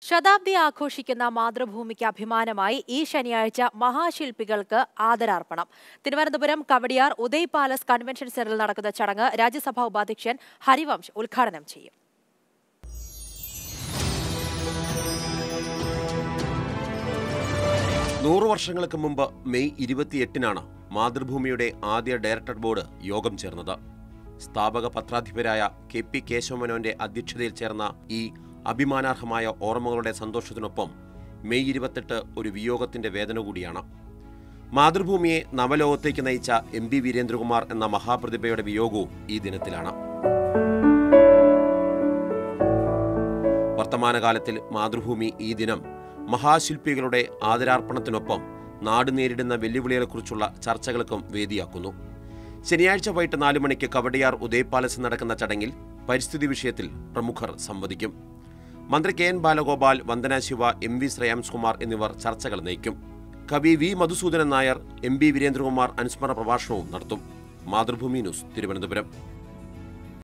ശതാബ്ദി ആഘോഷിക്കുന്ന മാതൃഭൂമിക്ക് അഭിമാനമായി ഈ ശനിയാഴ്ച മഹാശില്പികൾക്ക് ആദരാർപ്പണം തിരുവനന്തപുരം കവടിയാർ ഉദയ് പാലസ് കൺവെൻഷൻ സെന്ററിൽ നടക്കുന്ന ചടങ്ങ് രാജ്യസഭാ ഉപാധ്യക്ഷൻ ഹരിവംശ് ഉദ്ഘാടനം ചെയ്യും നൂറു വർഷങ്ങൾക്ക് മുമ്പ് മെയ് ഇരുപത്തിയെട്ടിനാണ് മാതൃഭൂമിയുടെ ആദ്യ ഡയറക്ടർ ബോർഡ് യോഗം ചേർന്നത് സ്ഥാപക പത്രാധിപരായ കെ പി കേശവമേനോന്റെ അധ്യക്ഷതയിൽ ചേർന്ന ഈ അഭിമാനാർഹമായ ഓർമ്മകളുടെ സന്തോഷത്തിനൊപ്പം മെയ് ഇരുപത്തെട്ട് ഒരു വിയോഗത്തിന്റെ വേദന കൂടിയാണ് മാതൃഭൂമിയെ നവലോകത്തേക്ക് നയിച്ച എം പി വീരേന്ദ്രകുമാർ എന്ന മഹാപ്രതിഭയുടെ വിയോഗവും ഈ ദിനത്തിലാണ് വർത്തമാനകാലത്തിൽ മാതൃഭൂമി ഈ ദിനം മഹാശില്പികളുടെ ആദരാർപ്പണത്തിനൊപ്പം നാട് നേരിടുന്ന വെല്ലുവിളികളെക്കുറിച്ചുള്ള ചർച്ചകൾക്കും വേദിയാക്കുന്നു ശനിയാഴ്ച വൈകിട്ട് നാല് മണിക്ക് കവടിയാർ ഉദയ് പാലസിൽ നടക്കുന്ന ചടങ്ങിൽ പരിസ്ഥിതി വിഷയത്തിൽ പ്രമുഖർ സംവദിക്കും മന്ത്രി K N Balagopal Vandana Shiva M V Shreyamskumar എന്നിവർ ചർച്ചകൾ നയിക്കും കവി V Madhusoodanan Nair M B Veerendrakumar അനുസ്മരണ പ്രഭാഷണവും നടത്തും മാതൃഭൂമി ന്യൂസ് തിരുവനന്തപുരം